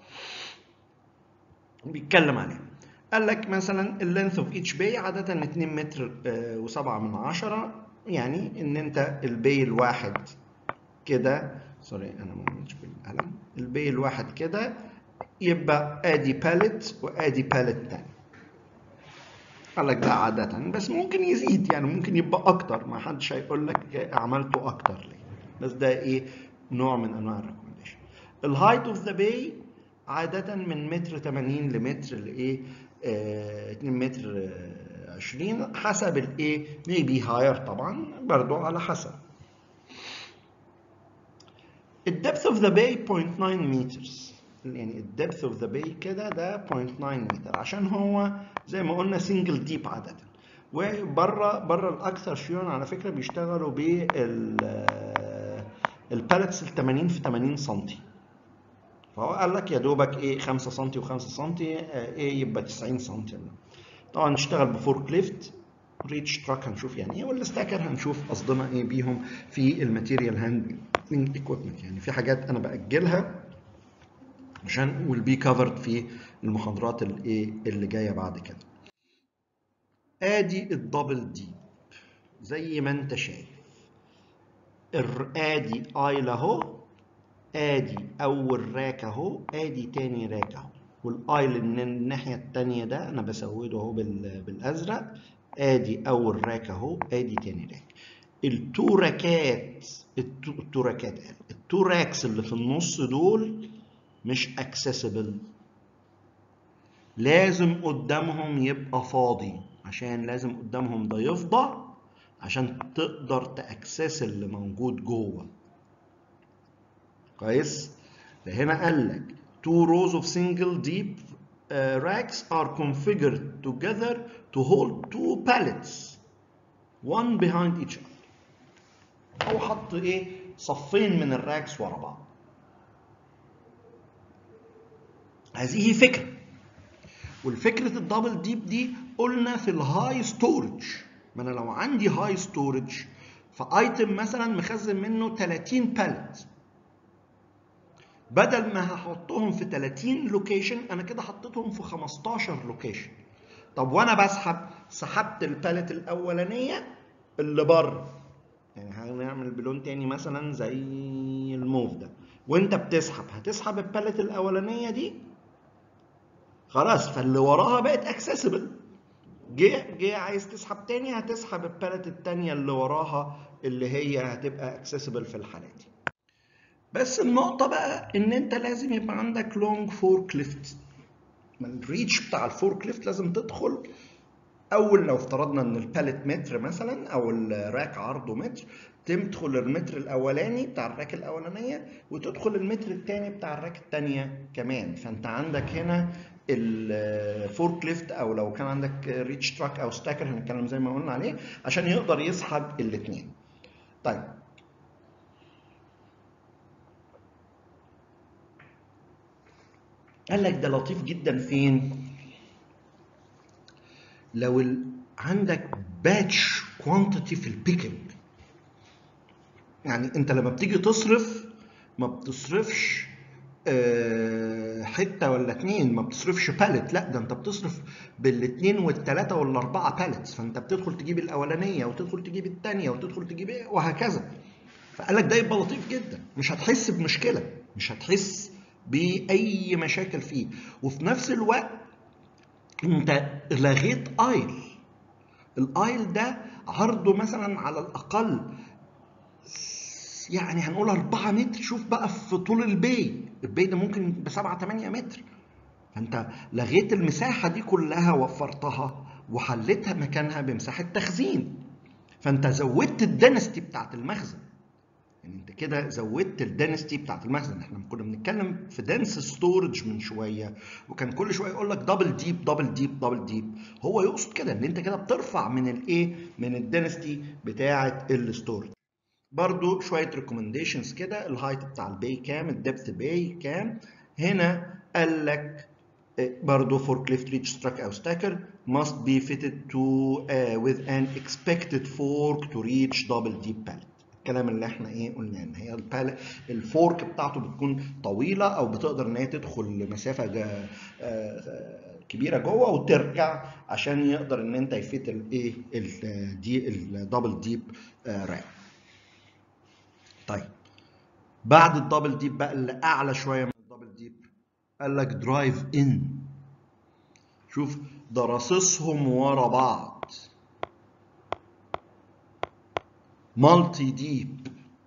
بيتكلم عليها. قال لك مثلا اللينث اوف ايتش باي عاده 2 متر و7 من عشرة يعني ان انت البي الواحد كده سوري انا ما عملتش بالقلم البي الواحد كده يبقى ادي باليت وادي باليت تاني قال لك ده عادة بس ممكن يزيد يعني ممكن يبقى اكتر ما حدش هيقول لك عملته اكتر ليه بس ده ايه نوع من انواع الريكومنديشن الهايت اوف ذا باي عادة من متر 80 لمتر لايه 2 متر 20 حسب الايه ميبي هاير طبعا برضو على حسب الدبث اوف ذا باي 0.9 مترز يعني الدبث اوف ذا باي كده ده 0.9 متر عشان هو زي ما قلنا سنجل ديب عاده وبره بره الاكثر شيوعا على فكره بيشتغلوا بال البالتس ال 80 في 80 سم فهو قال لك يا دوبك ايه 5 سم و5 سم ايه يبقى 90 سم طبعا نشتغل بفورك ليفت ريتش تراك هنشوف يعني ايه والستاكر هنشوف قصدنا ايه بيهم في الماتيريال هاندلنج ايكويبمنت يعني في حاجات انا باجلها عشان will be covered في المحاضرات الايه اللي جايه بعد كده ادي الدبل ديب زي ما انت شايف ادي ايل اهو ادي اول راك اهو ادي تاني راك اهو والايل الناحيه التانيه ده انا بسوده اهو بالازرق ادي اول راك اهو ادي تاني راك التو راكات التو راكات التو راكس اللي في النص دول مش اكسسبل لازم قدامهم يبقى فاضي عشان لازم قدامهم ده يفضى عشان تقدر تاكسس اللي موجود جوه كويس هنا قال لك two rows of single deep uh, racks are configured together to hold two pallets one behind each other او حط ايه صفين من الراكس ورا بعض هذه فكره والفكره الدبل ديب دي قلنا في الهاي ستورج ما انا لو عندي هاي ستورج فايتم مثلا مخزن منه 30 باليت بدل ما هحطهم في 30 لوكيشن انا كده حطيتهم في 15 لوكيشن طب وانا بسحب سحبت الباليت الاولانيه اللي بره يعني هنعمل بلون تاني مثلا زي الموف ده وانت بتسحب هتسحب الباليت الاولانيه دي خلاص فاللي وراها بقت اكسسبل جه جه عايز تسحب تاني هتسحب الباليت التانيه اللي وراها اللي هي هتبقى اكسسبل في الحاله دي بس النقطة بقى إن أنت لازم يبقى عندك لونج فورك ليفت الريتش بتاع الفورك ليفت لازم تدخل أول لو افترضنا إن الباليت متر مثلا أو الراك عرضه متر تدخل المتر الأولاني بتاع الراك الأولانية وتدخل المتر الثاني بتاع الراك الثانية كمان فأنت عندك هنا الفورك ليفت أو لو كان عندك ريتش تراك أو ستاكر هنتكلم زي ما قلنا عليه عشان يقدر يسحب الاثنين. طيب قال لك ده لطيف جدا فين لو ال... عندك باتش كوانتيتي في البيكنج يعني انت لما بتيجي تصرف ما بتصرفش آه حته ولا اتنين ما بتصرفش باليت لا ده انت بتصرف بالاتنين والتلاته والاربعه باليتس فانت بتدخل تجيب الاولانيه وتدخل تجيب الثانيه وتدخل تجيب ايه وهكذا فقال لك ده يبقى لطيف جدا مش هتحس بمشكله مش هتحس باي مشاكل فيه وفي نفس الوقت انت لغيت ايل الايل ده عرضه مثلا على الاقل يعني هنقول 4 متر شوف بقى في طول البي البي ده ممكن ب 7 8 متر فانت لغيت المساحه دي كلها وفرتها وحليتها مكانها بمساحه تخزين فانت زودت الدنستي بتاعت المخزن يعني انت كده زودت الدنستي بتاعت المخزن احنا كنا بنتكلم في دنس ستورج من شويه وكان كل شويه يقول لك دبل ديب دبل ديب دبل ديب هو يقصد كده ان انت كده بترفع من الايه من الدنستي بتاعه الستورج برضو شويه ريكومنديشنز كده الهايت بتاع البي كام الدبث باي كام هنا قال لك برضو forklift reach truck او stacker must be fitted to uh, with an expected fork to reach double deep pallet الكلام اللي احنا ايه قلنا ان هي الفورك بتاعته بتكون طويله او بتقدر ان هي تدخل مسافه جا كبيره جوه وترجع عشان يقدر ان انت يفيت الايه الدي الدبل ديب رام طيب بعد الدبل ديب بقى اللي اعلى شويه من الدبل ديب قال لك درايف ان شوف ده راصصهم ورا بعض مالتي ديب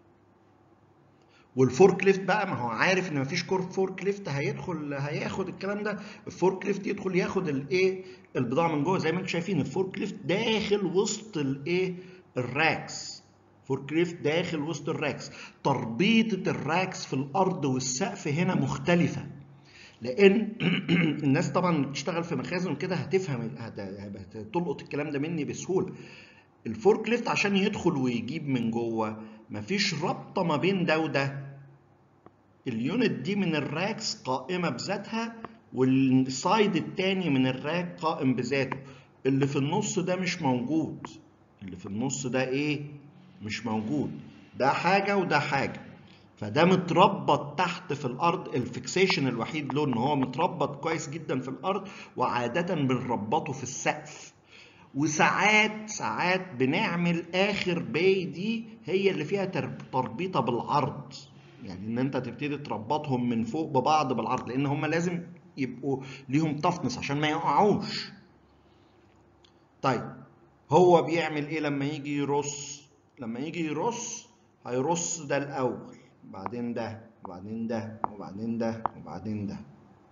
والفورك ليفت بقى ما هو عارف ان مفيش كور فورك ليفت هيدخل هياخد الكلام ده الفورك ليفت يدخل ياخد الايه البضاعه من جوه زي ما انتم شايفين الفورك ليفت داخل وسط الايه الراكس فورك ليفت داخل وسط الراكس تربيطه الراكس في الارض والسقف هنا مختلفه لان الناس طبعا اللي بتشتغل في مخازن كده هتفهم هتلقط الكلام ده مني بسهوله الفورك ليفت عشان يدخل ويجيب من جوه مفيش رابطه ما بين ده وده اليونت دي من الراكس قائمه بذاتها والسايد التاني من الراك قائم بذاته اللي في النص ده مش موجود اللي في النص ده ايه مش موجود ده حاجه وده حاجه فده متربط تحت في الارض الفيكسيشن الوحيد له ان هو متربط كويس جدا في الارض وعاده بنربطه في السقف وساعات ساعات بنعمل اخر باي دي هي اللي فيها تربيطه بالعرض يعني ان انت تبتدي تربطهم من فوق ببعض بالعرض لان هم لازم يبقوا ليهم تفنس عشان ما يقعوش طيب هو بيعمل ايه لما يجي يرص لما يجي يرص هيرص ده الاول بعدين ده وبعدين ده وبعدين ده وبعدين ده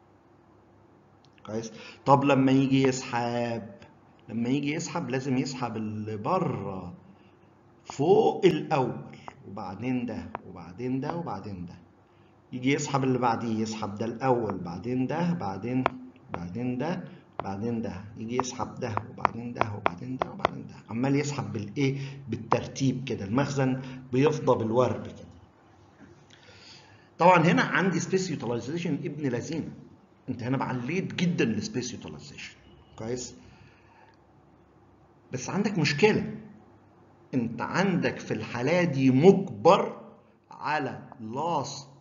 كويس طب لما يجي يسحب لما يجي يسحب لازم يسحب اللي بره فوق الاول وبعدين ده وبعدين ده وبعدين ده يجي يسحب اللي بعديه يسحب ده الاول بعدين ده بعدين بعدين ده بعدين ده يجي يسحب ده وبعدين ده وبعدين ده وبعدين ده عمال يسحب بالايه بالترتيب كده المخزن بيفضى بالورب كده طبعا هنا عندي سبيس يوتيلايزيشن ابن لذينه انت هنا بعليت جدا السبيس يوتيلايزيشن كويس بس عندك مشكله انت عندك في الحاله دي مجبر على last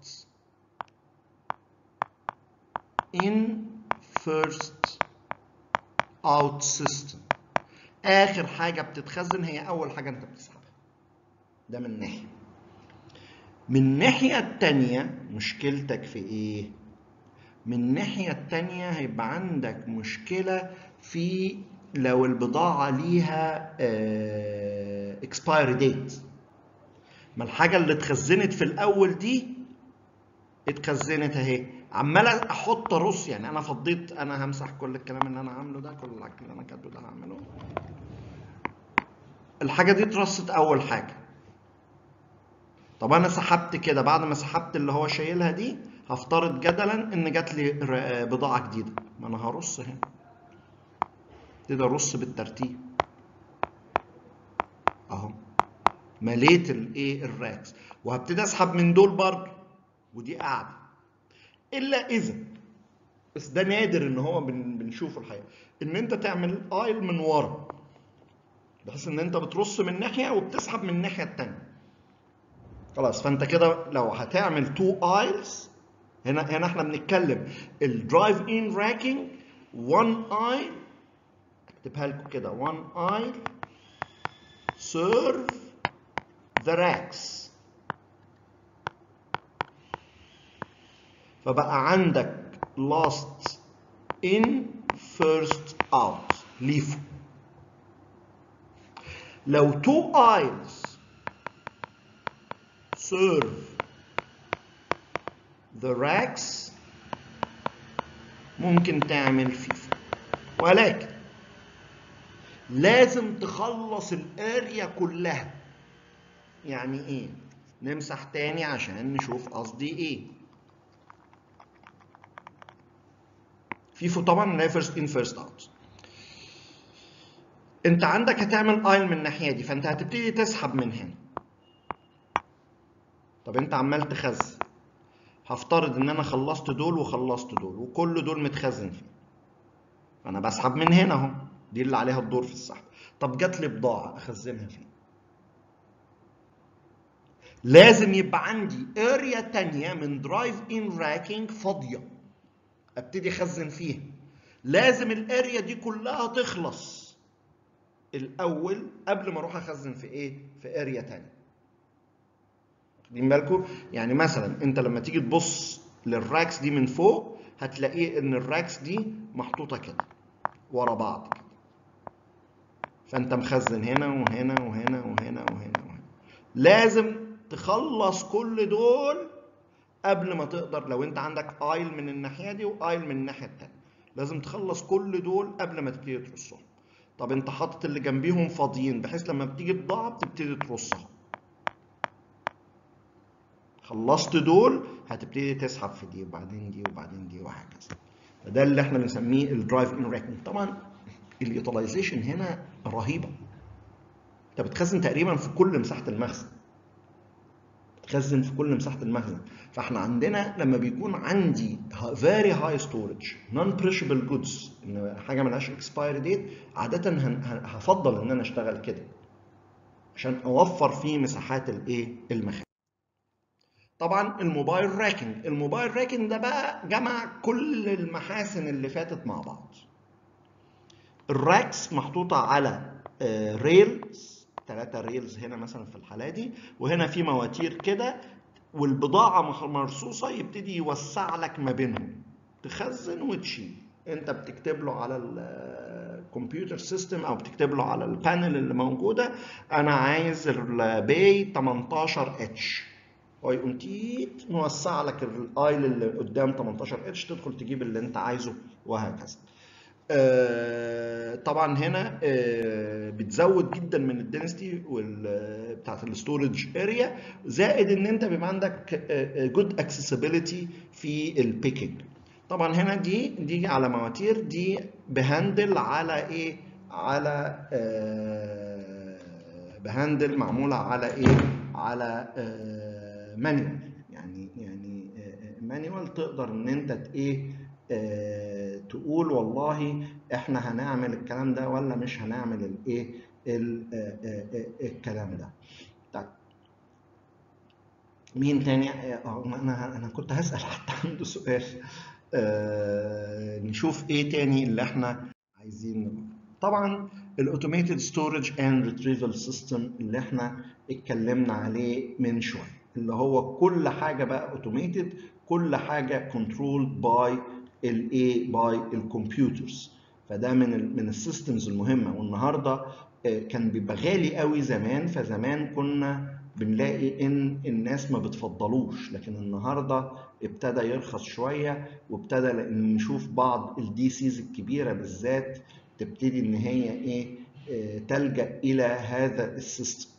in first out system اخر حاجه بتتخزن هي اول حاجه انت بتسحبها ده من ناحيه من الناحيه التانيه مشكلتك في ايه من الناحيه التانيه هيبقى عندك مشكله في لو البضاعه ليها اكسبايري ديت ما الحاجه اللي اتخزنت في الاول دي اتخزنت اهي عمال احط رص يعني انا فضيت انا همسح كل الكلام اللي انا عامله ده كل اللي انا كاتبه ده هعمله الحاجه دي اترصت اول حاجه طب انا سحبت كده بعد ما سحبت اللي هو شايلها دي هفترض جدلا ان جات لي بضاعه جديده ما انا هرص هنا ابتدي ارص بالترتيب اهو مليت الايه الراكس وهبتدي اسحب من دول برضه ودي قاعده الا اذا بس ده نادر ان هو بن بنشوفه الحقيقه ان انت تعمل ايل من ورا بحيث ان انت بترص من ناحيه وبتسحب من الناحيه الثانيه خلاص فانت كده لو هتعمل تو ايلز هنا هنا احنا بنتكلم الدرايف ان راكينج 1 ايل اكتبها لكم كده 1 ايل serve the racks فبقى عندك last in first out ليفو لو two aisles serve the racks ممكن تعمل فيفا ولكن لازم تخلص الاريا كلها يعني ايه نمسح تاني عشان نشوف قصدي ايه فيفو طبعا لا فيرست ان فيرست اوت انت عندك هتعمل ايل من الناحيه دي فانت هتبتدي تسحب من هنا طب انت عمال تخزن هفترض ان انا خلصت دول وخلصت دول وكل دول متخزن فيه فانا بسحب من هنا اهو دي اللي عليها الدور في السحب طب جات لي بضاعه اخزنها فين لازم يبقى عندي اريا تانية من درايف ان راكينج فاضيه ابتدي اخزن فيها لازم الاريا دي كلها تخلص الاول قبل ما اروح اخزن في ايه في اريا تانية واخدين بالكم يعني مثلا انت لما تيجي تبص للراكس دي من فوق هتلاقيه ان الراكس دي محطوطه كده ورا بعض كده فانت مخزن هنا وهنا وهنا وهنا وهنا وهنا لازم تخلص كل دول قبل ما تقدر لو انت عندك ايل من الناحيه دي وايل من الناحيه التانيه لازم تخلص كل دول قبل ما تبتدي ترصهم طب انت حاطط اللي جنبيهم فاضيين بحيث لما بتيجي بضاعه بتبتدي ترصها خلصت دول هتبتدي تسحب في دي وبعدين دي وبعدين دي وهكذا ده اللي احنا بنسميه الدرايف ان راكنج طبعا اليوتيلايزيشن هنا رهيبه انت بتخزن تقريبا في كل مساحه المخزن تخزن في كل مساحه المخزن فاحنا عندنا لما بيكون عندي very high storage non perishable goods ان حاجه ملهاش expiry date عاده هن- هن- هفضل ان انا اشتغل كده عشان اوفر فيه مساحات الايه المخازن طبعا الموبايل راكنج الموبايل راكنج ده بقى جمع كل المحاسن اللي فاتت مع بعض الراكس محطوطه على ريلز ثلاثة ريلز هنا مثلا في الحالة دي وهنا في مواتير كده والبضاعة مخ- مرصوصة يبتدي يوسع لك ما بينهم تخزن وتشيل انت بتكتب له على الكمبيوتر سيستم او بتكتب له على البانل اللي موجودة انا عايز الباي 18 اتش هو يقوم تيت موسع لك الايل اللي قدام 18 اتش تدخل تجيب اللي انت عايزه وهكذا آه، طبعا هنا آه، بتزود جدا من الدنسيتي بتاعت الستورج اريا زائد ان انت بيبقى عندك جود اكسسبيليتي في البيكينج طبعا هنا دي دي على مواتير دي بهندل على ايه على آه، بهندل معموله على ايه على مانيوال يعني يعني مانيوال تقدر ان انت ت- ايه آه، تقول والله احنا هنعمل الكلام ده ولا مش هنعمل الايه ال- آه، آه، آه، الكلام ده طيب مين تاني آه، انا انا كنت هسأل حتى عنده سؤال آه، نشوف ايه تاني اللي احنا عايزين نقوله طبعا الاوتوميتد ستورج اند ريتريفال سيستم اللي احنا اتكلمنا عليه من شويه اللي هو كل حاجه بقى اوتوميتد كل حاجه كنترولد باي الايه باي الكمبيوترز فده من ال من السيستمز المهمه والنهارده آه، كان بيبقى غالي قوي زمان فزمان كنا بنلاقي ان الناس ما بتفضلوش لكن النهارده ابتدى يرخص شويه وابتدى لان نشوف بعض الدي سيز الكبيره بالذات تبتدي ان هي ايه آه، تلجا الى هذا السيستم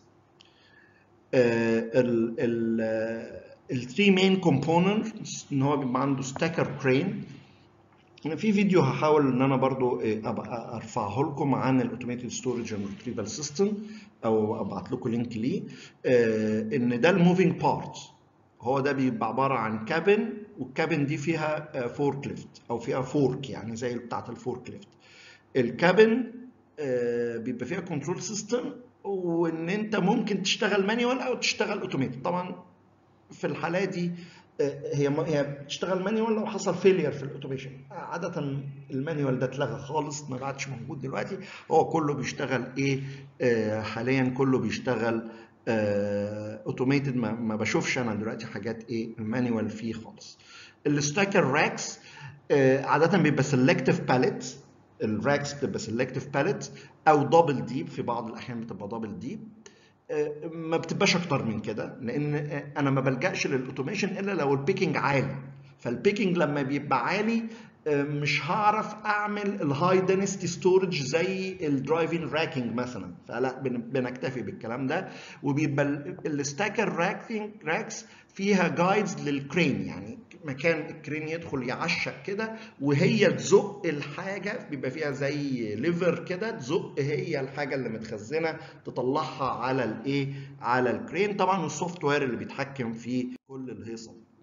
الثري مين كومبوننتس ان هو بيبقى عنده ستاكر كرين انا في فيديو هحاول ان انا برضو إيه، ابقى ارفعه لكم عن الاوتوميتد ستورج اند ريتريفال سيستم او ابعت لكم لينك ليه آه، ان ده الموفينج بارت هو ده بيبقى عباره عن كابن والكابن دي فيها فورك ليفت او فيها فورك يعني زي بتاعه الفورك ليفت الكابن آه، بيبقى فيها كنترول سيستم وان انت ممكن تشتغل مانيوال او تشتغل اوتوميتد طبعا في الحاله دي آه، هي هي بتشتغل مانيوال لو حصل فيلير في الاوتوميشن عاده المانيوال ده اتلغى خالص ما عادش موجود دلوقتي هو كله بيشتغل ايه آه، حاليا كله بيشتغل اوتوميتد ما ما بشوفش انا دلوقتي حاجات ايه المانيوال فيه خالص الستاكر راكس عاده بيبقى سيلكتيف باليت الراكس بتبقى سيلكتيف باليت او دبل ديب في بعض الاحيان بتبقى دبل ديب ما بتبقاش اكتر من كده لان انا ما بلجاش للاوتوميشن الا لو البيكينج عالي فالبيكينج لما بيبقى عالي مش هعرف اعمل الهاي دنسيتي ستورج زي الدرايفين راكينج مثلا فلا بن- بنكتفي بالكلام ده وبيبقى الستاكر راكينج راكس فيها جايدز للكرين يعني مكان الكرين يدخل يعشق كده وهي تزق الحاجه بيبقى فيها زي ليفر كده تزق هي الحاجه اللي متخزنه تطلعها على الايه على الكرين طبعا السوفت وير اللي بيتحكم في كل الهيصه دي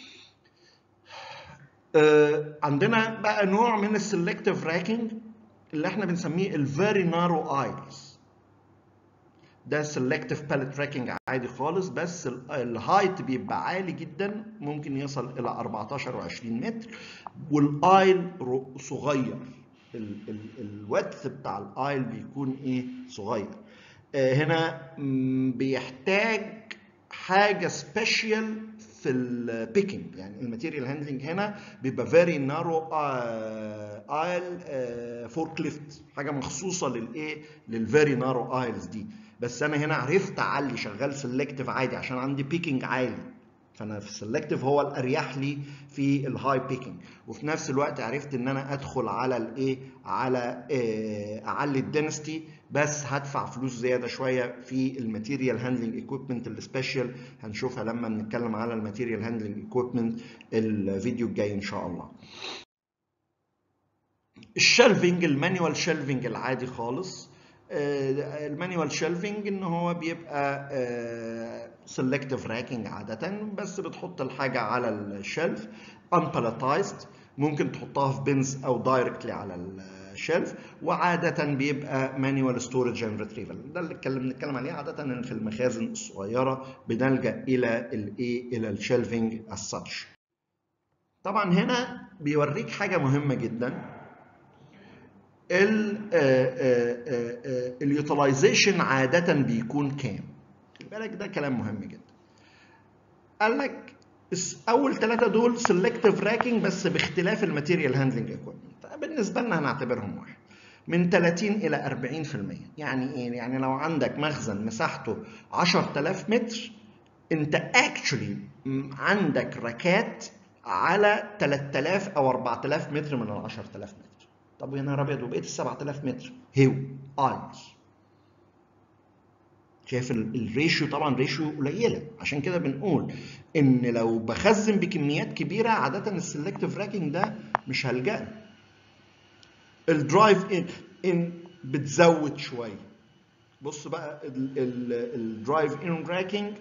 آه، عندنا بقى نوع من السلكتيف راكينج اللي احنا بنسميه الفيري نارو ايلز ده سلكتيف باليت تراكنج عادي خالص بس ال- الهايت بيبقى عالي جدا ممكن يصل الى 14 و20 متر والايل رو- صغير الويدث بتاع الايل بيكون ايه صغير آه، هنا مم، بيحتاج حاجه سبيشال في البيكينج يعني الماتيريال هاندلنج هنا بيبقى فيري نارو ايل فورك ليفت حاجه مخصوصه للايه للفيري نارو ايلز دي بس انا هنا عرفت اعلي شغال سيلكتيف عادي عشان عندي بيكينج عالي فانا في السلكتيف هو الاريح لي في الهاي بيكينج وفي نفس الوقت عرفت ان انا ادخل على الايه على آه، اعلي الدنستي بس هدفع فلوس زياده شويه في الماتيريال هاندلنج ايكويبمنت السبيشال هنشوفها لما نتكلم على الماتيريال هاندلنج ايكويبمنت الفيديو الجاي ان شاء الله الشلفنج المانيوال شلفنج العادي خالص المانيوال شيلفنج ان هو بيبقى سيلكتيف راكينج عاده بس بتحط الحاجه على الشلف unpalletized ممكن تحطها في بنز او دايركتلي على الشلف وعاده بيبقى مانيوال ستورج اند ريتريفال ده اللي اتكلم بنتكلم عليه عاده ان في المخازن الصغيره بنلجا الى الايه الى الشيلفنج as such طبعا هنا بيوريك حاجه مهمه جدا اليوتيلايزيشن عاده بيكون كام خلي بالك ده كلام مهم جدا قال لك اول ثلاثه دول سيلكتيف راكينج بس باختلاف الماتيريال هاندلنج ايكويبمنت بالنسبه لنا هنعتبرهم واحد من 30 الى 40% يعني ايه يعني لو عندك مخزن مساحته 10000 متر انت اكشولي عندك ركات على 3000 او 4000 متر من ال 10000 متر طب يا نهار ابيض وبقيه ال 7000 متر هيو ايز شايف الريشيو طبعا ريشيو قليله عشان كده بنقول ان لو بخزن بكميات كبيره عاده السلكتيف راكينج ده مش هلجأ له الدرايف ان ان بتزود شويه بص بقى الدرايف ان راكينج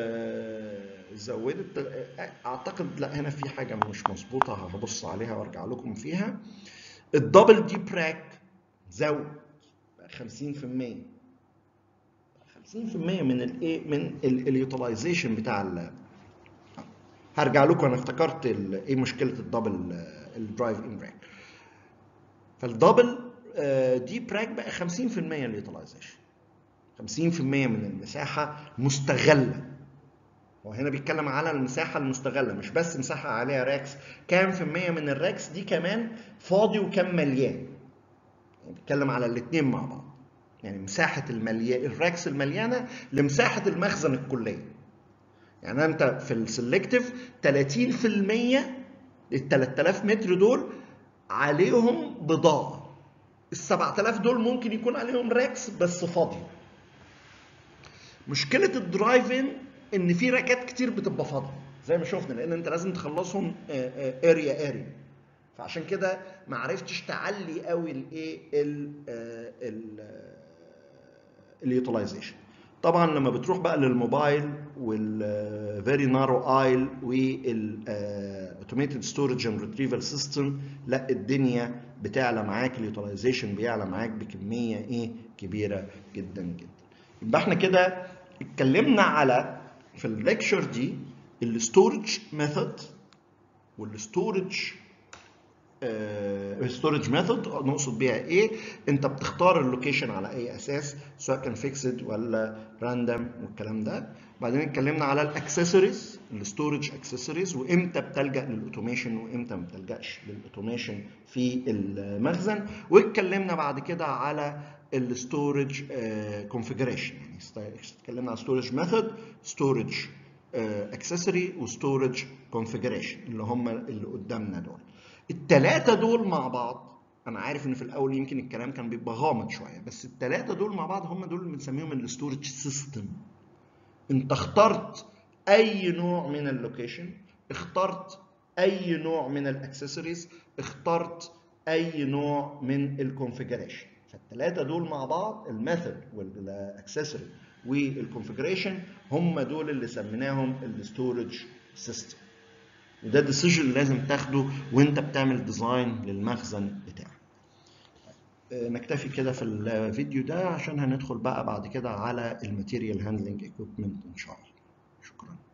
زودت اعتقد لا هنا في حاجه مش مظبوطه هبص عليها وارجع لكم فيها الدبل دي براك زود بقى 50% 50% من الايه من اليوتيلايزيشن بتاع ال هرجع لكم انا افتكرت ايه مشكله الدبل الدرايف ان براك فالدبل دي براك بقى 50% اليوتيلايزيشن 50% من المساحه مستغله هو هنا بيتكلم على المساحة المستغلة مش بس مساحة عليها راكس كام في المية من الراكس دي كمان فاضي وكم مليان يعني بيتكلم على الاتنين مع بعض يعني مساحة المليان الراكس المليانة لمساحة المخزن الكلية يعني انت في السلكتيف 30% ال 3000 متر دول عليهم بضاعة ال 7000 دول ممكن يكون عليهم راكس بس فاضي مشكلة الدرايف ان ان في راكات كتير بتبقى فاضيه زي ما شفنا لان انت لازم تخلصهم اريا اريا فعشان كده ما عرفتش تعلي قوي الايه اليوتيلايزيشن طبعا لما بتروح بقى للموبايل والفيري نارو ايل والاوتوميتد ستورج اند ريتريفال سيستم لا الدنيا بتعلى معاك اليوتيلايزيشن بيعلى معاك بكميه ايه كبيره جدا جدا يبقى احنا كده اتكلمنا على في الليكشر دي الستورج ميثود والستورج ستورج ميثود نقصد بيها ايه انت بتختار اللوكيشن على اي اساس سواء كان فيكسد ولا راندوم والكلام ده بعدين اتكلمنا على الاكسسوارز الستورج اكسسوارز وامتى بتلجا للاوتوميشن وامتى ما بتلجاش للاوتوميشن في المخزن واتكلمنا بعد كده على الستورج كونفيجريشن يعني اتكلمنا على ستورج ميثود ستورج اكسسوري وستورج كونفيجريشن اللي هم اللي قدامنا دول الثلاثه دول مع بعض انا عارف ان في الاول يمكن الكلام كان بيبقى غامض شويه بس الثلاثه دول مع بعض هم دول اللي بنسميهم الستورج سيستم انت اخترت اي نوع من اللوكيشن اخترت اي نوع من الاكسسوارز اخترت اي نوع من الكونفيجريشن فالثلاثه دول مع بعض الميثود والاكسسوري والكونفيجريشن هم دول اللي سميناهم الستورج سيستم وده ديسيجن لازم تاخده وانت بتعمل ديزاين للمخزن بتاعك نكتفي كده في الفيديو ده عشان هندخل بقى بعد كده على الماتيريال هاندلنج ايكويبمنت ان شاء الله شكرا